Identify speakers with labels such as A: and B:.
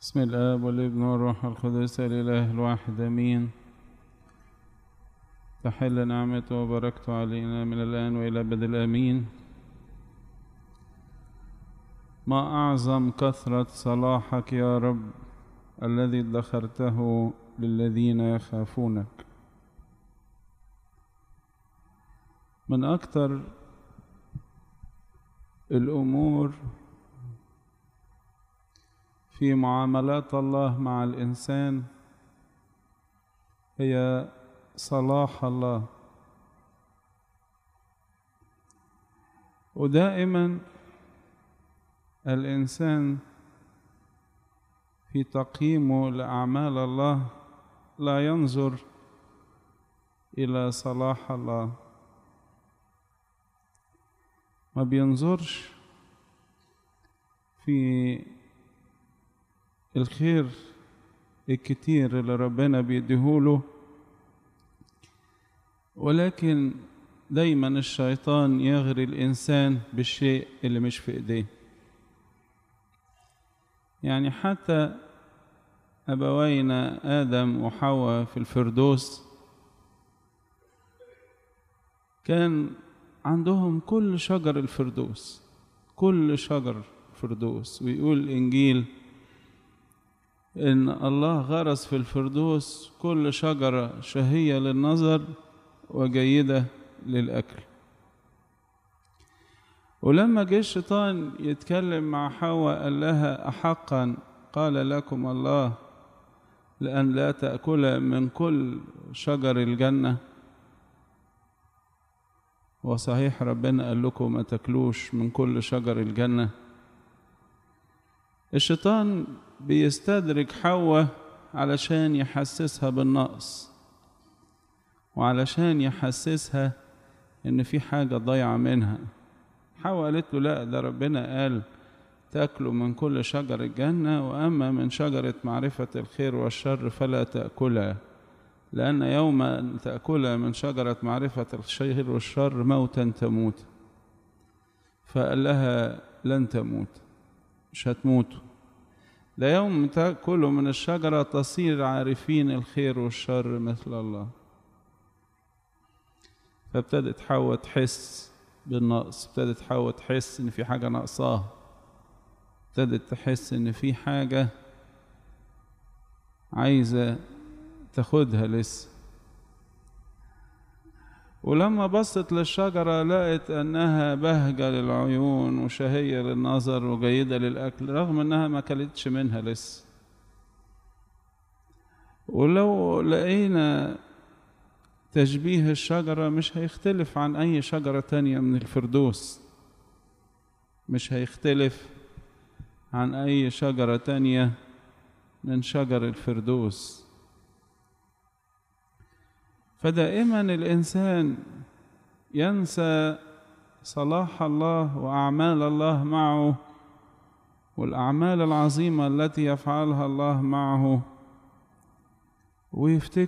A: بسم الآب والابن والروح القدس الإله الواحد أمين تحل نعمته وبركته علينا من الآن وإلى أبد الآمين ما أعظم كثرة صلاحك يا رب الذي ادخرته للذين يخافونك من أكثر الأمور في معاملات الله مع الإنسان هي صلاح الله ودائما الإنسان في تقييمه لأعمال الله لا ينظر إلى صلاح الله ما بينظرش في الخير الكتير اللي ربنا بيديهوله ولكن دايما الشيطان يغري الإنسان بالشيء اللي مش في إيديه يعني حتى أبوينا آدم وحواء في الفردوس كان عندهم كل شجر الفردوس كل شجر الفردوس ويقول الإنجيل إن الله غرس في الفردوس كل شجرة شهية للنظر وجيدة للأكل ولما جه الشيطان يتكلم مع حواء قال لها أحقا قال لكم الله لأن لا تأكل من كل شجر الجنة وصحيح ربنا قال لكم ما تاكلوش من كل شجر الجنة الشيطان بيستدرك حواء علشان يحسسها بالنقص وعلشان يحسسها ان في حاجة ضايعة منها حواء قالت له لا ده ربنا قال تاكلوا من كل شجر الجنة وأما من شجرة معرفة الخير والشر فلا تأكلها لأن يوم تأكلها من شجرة معرفة الخير والشر موتا تموت فقال لها لن تموت مش هتموتوا ده يوم تأكلوا من الشجرة تصير عارفين الخير والشر مثل الله فابتدت حواء تحس بالنقص ابتدت حواء تحس ان في حاجة ناقصاها ابتدت تحس ان في حاجة عايزة تاخدها لسه ولما بصت للشجرة لقت أنها بهجة للعيون وشهية للنظر وجيدة للأكل رغم أنها ما كلتش منها لسه ولو لقينا تشبيه الشجرة مش هيختلف عن أي شجرة تانية من الفردوس مش هيختلف عن أي شجرة تانية من شجر الفردوس فدائما الإنسان ينسى صلاح الله وأعمال الله معه والأعمال العظيمة التي يفعلها الله معه ويفتكر